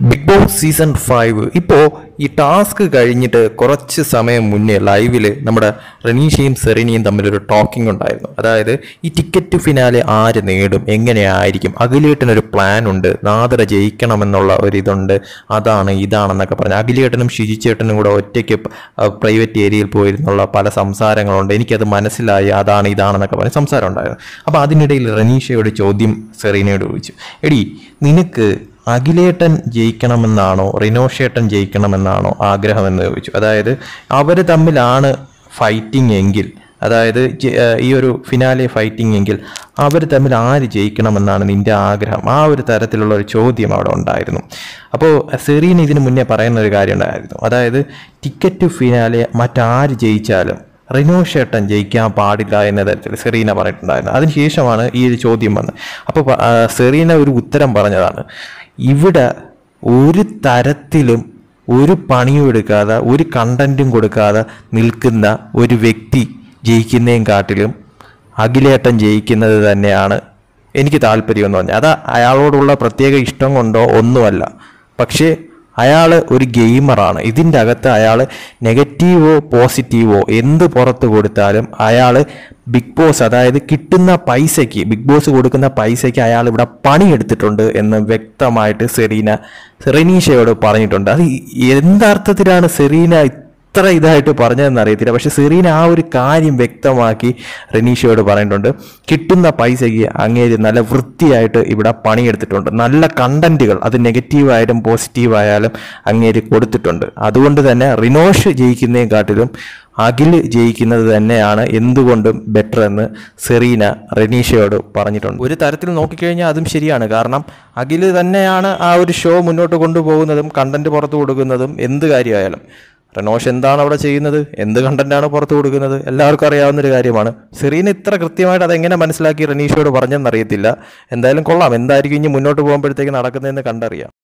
big boss season five ഇപ്പോൾ ഈ task കഴിഞ്ഞിട്ട് കുറച്ച് സമയം മുന്നേ ലൈവിൽ നമ്മുടെ റനീഷയും സെറീനയും തമ്മിലൊരു ടോക്കിംഗ് ഉണ്ടായിരുന്നു അതായത് ഈ ടിക്കറ്റ് ഫിനാലെ ആര് നേടും എങ്ങനെയായിരിക്കും അഖിലേട്ടനൊരു പ്ലാൻ ഉണ്ട് നാദര ജയിക്കണമെന്നുള്ള ഒരു ഇതുണ്ട് അതാണ് ഇതാണെന്നൊക്കെ പറഞ്ഞു അഖിലേട്ടനും ഷിജിച്ചേട്ടനും കൂടെ ഒറ്റയ്ക്ക് പ്രൈവറ്റ് ഏരിയയിൽ പോയിരുന്നുള്ള പല സംസാരങ്ങളുണ്ട് എനിക്കത് മനസ്സിലായി അതാണ് ഇതാണെന്നൊക്കെ പറഞ്ഞ് സംസാരം ഉണ്ടായിരുന്നു അപ്പോൾ അതിനിടയിൽ റനീഷയോട് ചോദ്യം സെറീനയോട് ചോദിച്ചു എടി നിനക്ക് അഖിലേട്ടൻ ജയിക്കണമെന്നാണോ റിനോഷേട്ടൻ ജയിക്കണമെന്നാണോ ആഗ്രഹമെന്ന് ചോദിച്ചു അതായത് അവർ തമ്മിലാണ് ഫൈറ്റിംഗ് എങ്കിൽ അതായത് ജെ- ഏഹ് ഈ ഒരു ഫിനാലെ ഫൈറ്റിംഗ് എങ്കിൽ അവർ തമ്മിൽ ആര് ജയിക്കണമെന്നാണ് നിന്റെ ആഗ്രഹം ആ ഒരു തരത്തിലുള്ള ഒരു ചോദ്യം അവിടെ ഉണ്ടായിരുന്നു അപ്പോൾ സെറീൻ ഇതിന് മുന്നേ പറയുന്ന ഒരു കാര്യം ഉണ്ടായിരുന്നു അതായത് ടിക്കറ്റ് ഫിനാലെ മറ്റാര് ജയിച്ചാലും റിനോഷേട്ടൻ ജയിക്കാൻ പാടില്ല എന്ന തരത്തിൽ സെറീന പറഞ്ഞിട്ടുണ്ടായിരുന്നു അതിനുശേഷമാണ് ഈ ഒരു ചോദ്യം വന്നത് അപ്പോൾ പ- ആ, സെറീന ഒരു ഉത്തരം പറഞ്ഞതാണ് ഇവിടെ ഒരു തരത്തിലും ഒരു പണിയും എടുക്കാതെ ഒരു കണ്ടന്റും കൊടുക്കാതെ നിൽക്കുന്ന ഒരു വ്യക്തി ജയിക്കുന്നതിനും കാട്ടിലും അഖിലേട്ടൻ ജയിക്കുന്നത് തന്നെയാണ് എനിക്ക് താല്പര്യം എന്ന് പറഞ്ഞാൽ അത് അയാളോടുള്ള പ്രത്യേക ഇഷ്ടം കൊണ്ടോ ഒന്നുമല്ല പക്ഷേ അയാൾ ഒരു ഗെയിമറാണ് ഇതിൻ്റെ അകത്ത് അയാൾ നെഗറ്റീവോ പോസിറ്റീവോ എന്ത് പുറത്ത് കൊടുത്താലും അയാൾ ബിഗ് ബോസ് അതായത് കിട്ടുന്ന പൈസയ്ക്ക് ബിഗ് ബോസ് കൊടുക്കുന്ന പൈസയ്ക്ക് അയാൾ ഇവിടെ പണിയെടുത്തിട്ടുണ്ട് എന്ന് വ്യക്തമായിട്ട് സെറീന റെനീഷയോട് പറഞ്ഞിട്ടുണ്ട് അത് എന്തർത്ഥത്തിലാണ് സെറീന ഇത്ര ഇതായിട്ട് പറഞ്ഞതെന്ന് അറിയത്തില്ല പക്ഷെ സെറീന ആ ഒരു കാര്യം വ്യക്തമാക്കി റെനീഷയോട് പറഞ്ഞിട്ടുണ്ട് കിട്ടുന്ന പൈസയ്ക്ക് അങ്ങേര് നല്ല വൃത്തിയായിട്ട് ഇവിടെ പണിയെടുത്തിട്ടുണ്ട് നല്ല കണ്ടന്റുകൾ അത് നെഗറ്റീവായാലും പോസിറ്റീവായാലും അങ്ങേര് കൊടുത്തിട്ടുണ്ട് അതുകൊണ്ട് തന്നെ റിനോഷ് ജയിക്കുന്നതിനെക്കാട്ടിലും അഖിൽ ജയിക്കുന്നത് തന്നെയാണ് എന്തുകൊണ്ടും ബെറ്റർ എന്ന് സെറീന റെനീഷയോട് പറഞ്ഞിട്ടുണ്ട് ഒരു തരത്തിൽ നോക്കിക്കഴിഞ്ഞാൽ അതും ശരിയാണ് കാരണം അഖിൽ തന്നെയാണ് ആ ഒരു ഷോ മുന്നോട്ട് കൊണ്ടുപോകുന്നതും കണ്ടന്റ് പുറത്തു കൊടുക്കുന്നതും എന്ത് കാര്യമായാലും റെനോഷ് എന്താണ് അവിടെ ചെയ്യുന്നത് എന്ത് കണ്ടന്റാണ് പുറത്തു കൊടുക്കുന്നത് എല്ലാവർക്കും അറിയാവുന്ന ഒരു കാര്യമാണ് സെറീന ഇത്ര കൃത്യമായിട്ട് അതെങ്ങനെ മനസ്സിലാക്കി റനീഷയോട് പറഞ്ഞെന്നറിയത്തില്ല എന്തായാലും കൊള്ളാം എന്തായിരിക്കും ഇനി മുന്നോട്ട് പോകുമ്പോഴത്തേക്ക് നടക്കുന്നതെന്ന് കണ്ടറിയാം